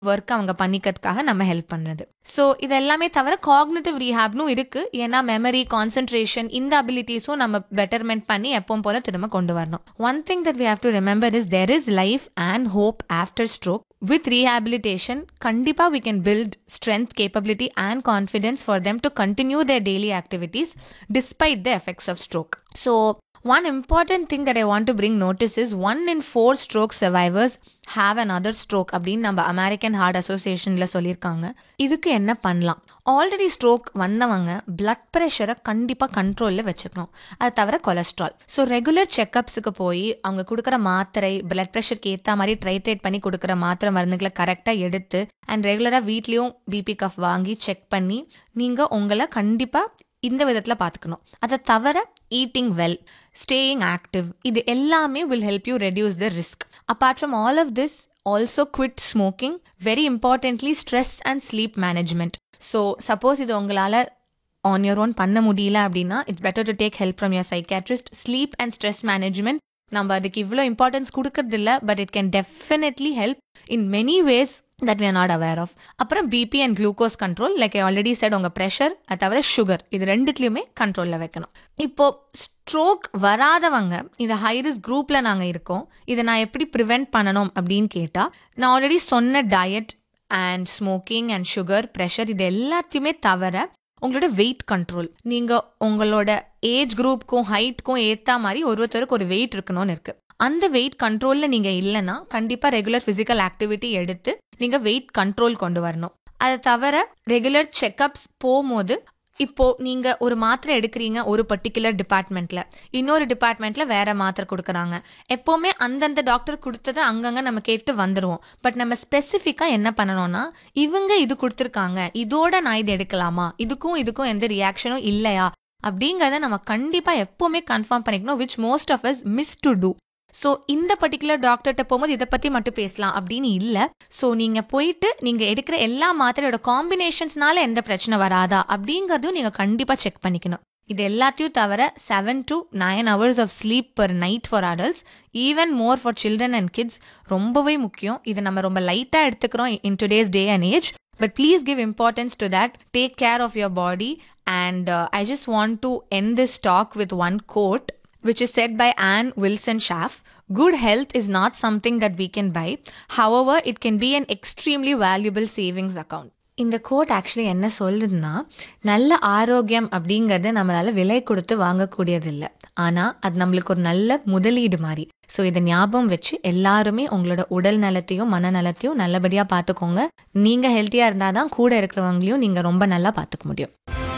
Work அவங்க பண்ணிக்கிறதுக்காக நம்ம help பண்ணுறது ஸோ இது எல்லாமே தவிர காக்னிட்டிவ் ரீஹாப்னும் இருக்கு ஏன்னா மெமரி கான்சென்ட்ரேஷன் இந்த அபிலிட்டிஸும் நம்ம பெட்டர்மெண்ட் பண்ணி எப்பவும் போல திரும்ப கொண்டு வரணும் one thing that we have to remember is there is life and hope after stroke with rehabilitation கண்டிப்பா we can build strength capability and confidence for them to continue their daily activities despite the effects of stroke so one important thing that I want to bring notice is one in four stroke survivors have another stroke அப்படின்னு நம்ம American heart அசோசியேஷன்ல சொல்லியிருக்காங்க இதுக்கு என்ன பண்ணலாம் already stroke வந்தவங்க blood ப்ரெஷரை கண்டிப்பாக கண்ட்ரோலில் வச்சுக்கணும் அது தவிர கொலஸ்ட்ரால் ஸோ ரெகுலர் செக்கப்ஸுக்கு போய் அவங்க கொடுக்குற மாத்திரை பிளட் ப்ரெஷருக்கு ஏற்ற மாதிரி ட்ரைட்ரேட் பண்ணி கொடுக்குற மாத்திரை மருந்துகளை கரெக்டாக எடுத்து அண்ட் ரெகுலராக வீட்லேயும் பிபி கஃப் வாங்கி செக் பண்ணி நீங்கள் உங்களை கண்டிப்பாக இந்த விதத்தில் பார்த்துக்கணும் அதை தவிர ஈட்டிங் வெல் ஸ்டேயிங் ஆக்டிவ் இது எல்லாமே will help you reduce the risk apart from all of this also quit smoking very importantly stress and sleep management so suppose இது உங்களால் ஆன் யோர் ஓன் பண்ண முடியல அப்படின்னா it's better to take help from your psychiatrist sleep and stress management நம்ம அதுக்கு இவ்வளோ importance கொடுக்கறது இல்லை but it can definitely help in many ways that we are not aware of அப்புறம் BP and glucose control like I already said உங்கள் pressure அது தவிர sugar இது ரெண்டுத்துலையுமே கண்ட்ரோலில் வைக்கணும் இப்போ ஸ்ட்ரோக் வராதவங்க இது ஹை ரிஸ்க் குரூப்பில் நாங்கள் இருக்கோம் இதை நான் எப்படி ப்ரிவெண்ட் பண்ணணும் அப்படின்னு கேட்டால் நான் ஆல்ரெடி சொன்ன diet and smoking and sugar pressure இது எல்லாத்தையுமே தவிர உங்களோட வெயிட் கண்ட்ரோல் நீங்கள் உங்களோட ஏஜ் குரூப்க்கும் ஹைட்க்கும் ஏற்ற மாதிரி ஒருத்தருக்கு ஒரு வெயிட் இருக்கணும்னு இருக்கு அந்த வெயிட் கண்ட்ரோலில் நீங்கள் இல்லைன்னா கண்டிப்பாக ரெகுலர் ஃபிசிக்கல் ஆக்டிவிட்டி எடுத்து நீங்கள் வெயிட் கண்ட்ரோல் கொண்டு வரணும் அதை தவிர ரெகுலர் செக்கப்ஸ் போகும்போது இப்போ நீங்க ஒரு மாத்திரை எடுக்கிறீங்க ஒரு பர்டிகுலர் டிபார்ட்மெண்ட்ல இன்னொரு டிபார்ட்மெண்ட்ல வேற மாத்திரை கொடுக்குறாங்க எப்பவுமே அந்தந்த டாக்டர் கொடுத்ததை அங்கங்க நம்ம கேட்டு வந்துருவோம் பட் நம்ம ஸ்பெசிஃபிக்கா என்ன பண்ணணும்னா இவங்க இது கொடுத்துருக்காங்க இதோட நான் இது எடுக்கலாமா இதுக்கும் இதுக்கும் எந்த ரியாக்ஷனும் இல்லையா அப்படிங்கறத நம்ம கண்டிப்பா எப்பவுமே கன்ஃபார்ம் பண்ணிக்கணும் which most of us miss to do so இந்த பர்டிகுலர் டாக்டர்கிட்ட போகும்போது இதை பற்றி மட்டும் பேசலாம் அப்படின்னு இல்லை ஸோ நீங்கள் போயிட்டு நீங்கள் எடுக்கிற எல்லா மாத்திரையோட காம்பினேஷன்ஸ்னால எந்த பிரச்சனை வராதா அப்படிங்கிறதையும் நீங்கள் கண்டிப்பாக செக் பண்ணிக்கணும் இது எல்லாத்தையும் தவிர seven to nine hours of sleep per night for adults even more for children and kids ரொம்பவே முக்கியம் இது நம்ம ரொம்ப லைட்டாக எடுத்துக்கிறோம் in today's day and age but please give importance to that take care of your body and I just want to end this talk with one quote which is said by Anne Wilson Schaff. Good health is not something that we can buy. However, it can be an extremely valuable savings account. இந்த quote actually என்ன சொல்லுதுன்னா நல்ல ஆரோக்கியம் அப்படிங்கிறது நம்மளால விலை கொடுத்து வாங்கக்கூடியதில்லை ஆனால் அது நம்மளுக்கு ஒரு நல்ல முதலீடு மாதிரி ஸோ இதை ஞாபகம் வச்சு எல்லாருமே உங்களோட உடல் நலத்தையும் மனநலத்தையும் நல்லபடியாக பார்த்துக்கோங்க நீங்கள் ஹெல்த்தியாக இருந்தால் தான் கூட இருக்கிறவங்களையும் நீங்கள் ரொம்ப நல்லா பார்த்துக்க முடியும்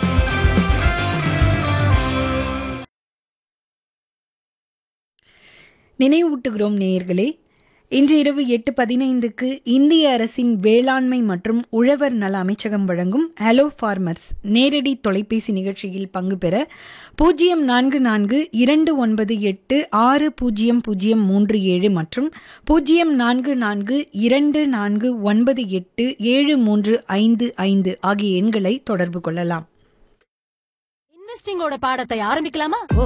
நினைவூட்டுகிறோம் நேயர்களே இன்று இரவு எட்டு பதினைந்துக்கு இந்திய அரசின் வேளாண்மை மற்றும் உழவர் நல அமைச்சகம் வழங்கும் ஹலோ ஃபார்மர்ஸ் நேரடி தொலைபேசி நிகழ்ச்சியில் பங்கு பெற பூஜ்ஜியம் நான்கு நான்கு இரண்டு ஒன்பது எட்டு ஆறு பூஜ்ஜியம் பூஜ்ஜியம் மூன்று ஏழு மற்றும் பூஜ்ஜியம் நான்கு நான்கு இரண்டு நான்கு ஒன்பது எட்டு ஏழு மூன்று ஐந்து ஐந்து ஆகிய எண்களை தொடர்பு கொள்ளலாம் இன்வெஸ்டிங்கோட பாடத்தை ஆரம்பிக்கலாமா